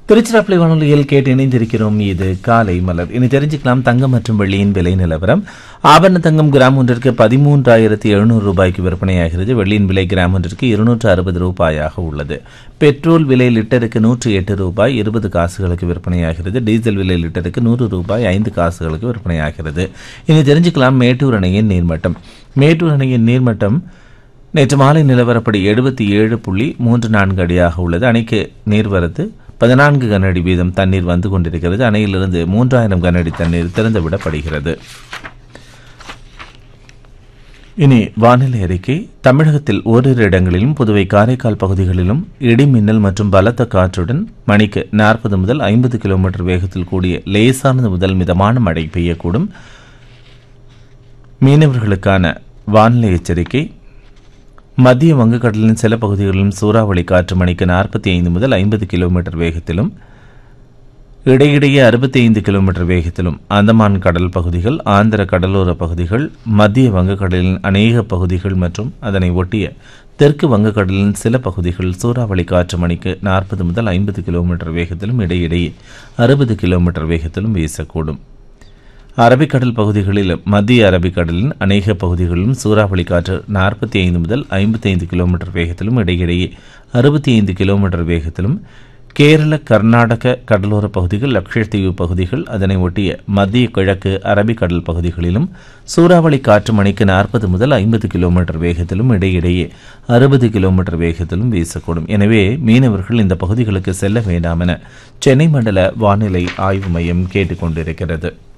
திருச்சிராப்பள்ளி வானொலியில் கேட்டு இணைந்திருக்கிறோம் இது காலை மலர் இனி தெரிஞ்சுக்கலாம் தங்கம் மற்றும் வெள்ளியின் விலை நிலவரம் ஆபரண தங்கம் கிராம் ஒன்றிற்கு பதிமூன்றாயிரத்தி எழுநூறு ரூபாய்க்கு விற்பனையாகிறது வெள்ளியின் விலை கிராம் ஒன்றிற்கு இருநூற்று அறுபது ரூபாயாக உள்ளது பெட்ரோல் விலை லிட்டருக்கு நூற்று எட்டு ரூபாய் இருபது காசுகளுக்கு விற்பனையாகிறது டீசல் விலை லிட்டருக்கு நூறு ரூபாய் ஐந்து காசுகளுக்கு விற்பனையாகிறது இனி தெரிஞ்சுக்கலாம் மேட்டூர் அணையின் நீர்மட்டம் மேட்டூர் அணையின் நீர்மட்டம் நேற்று மாலை நிலவரப்படி எழுபத்தி ஏழு புள்ளி மூன்று நான்கு அடியாக உள்ளது அணைக்கு நீர்வரத்து பதினான்கு கனஅடி வீதம் தண்ணீர் வந்து கொண்டிருக்கிறது அணையிலிருந்து மூன்றாயிரம் கனஅடி தண்ணீர் திறந்துவிடப்படுகிறது இனி வானிலை அறிக்கை தமிழகத்தில் ஓரிரு இடங்களிலும் புதுவை காரைக்கால் பகுதிகளிலும் இடி மின்னல் மற்றும் பலத்த காற்றுடன் மணிக்கு நாற்பது முதல் ஐம்பது கிலோமீட்டர் வேகத்தில் கூடிய லேசானது முதல் மிதமான மழை பெய்யக்கூடும் மீனவர்களுக்கான வானிலை எச்சரிக்கை மத்திய வங்கக்கடலின் சில பகுதிகளிலும் சூறாவளி காற்று மணிக்கு நாற்பத்தி ஐந்து முதல் ஐம்பது கிலோமீட்டர் வேகத்திலும் இடையிடையே அறுபத்தி ஐந்து கிலோமீட்டர் வேகத்திலும் அந்தமான் கடல் பகுதிகள் ஆந்திர கடலோர பகுதிகள் மத்திய வங்கக்கடலின் அநேக பகுதிகள் மற்றும் அதனை ஒட்டிய தெற்கு வங்கக்கடலின் சில பகுதிகள் சூறாவளி காற்று மணிக்கு நாற்பது முதல் ஐம்பது கிலோமீட்டர் வேகத்திலும் இடையிடையே அறுபது கிலோமீட்டர் வேகத்திலும் வீசக்கூடும் அரபிக்கடல் பகுதிகளிலும் மத்திய அரபிக்கடலின் அநேக பகுதிகளிலும் சூறாவளி காற்று நாற்பத்தி ஐந்து முதல் ஐம்பத்தி ஐந்து கிலோமீட்டர் வேகத்திலும் இடையிடையே அறுபத்தி ஐந்து கிலோமீட்டர் வேகத்திலும் கேரள கர்நாடக கடலோர பகுதிகள் லட்சத்தீவு பகுதிகள் அதனை ஒட்டிய மத்திய கிழக்கு அரபிக்கடல் பகுதிகளிலும் சூறாவளி காற்று மணிக்கு நாற்பது முதல் ஐம்பது கிலோமீட்டர் வேகத்திலும் இடையிடையே அறுபது கிலோமீட்டர் வேகத்திலும் வீசக்கூடும் எனவே மீனவர்கள் இந்த பகுதிகளுக்கு செல்ல வேண்டாம் என சென்னை மண்டல வானிலை ஆய்வு மையம் கேட்டுக்கொண்டிருக்கிறது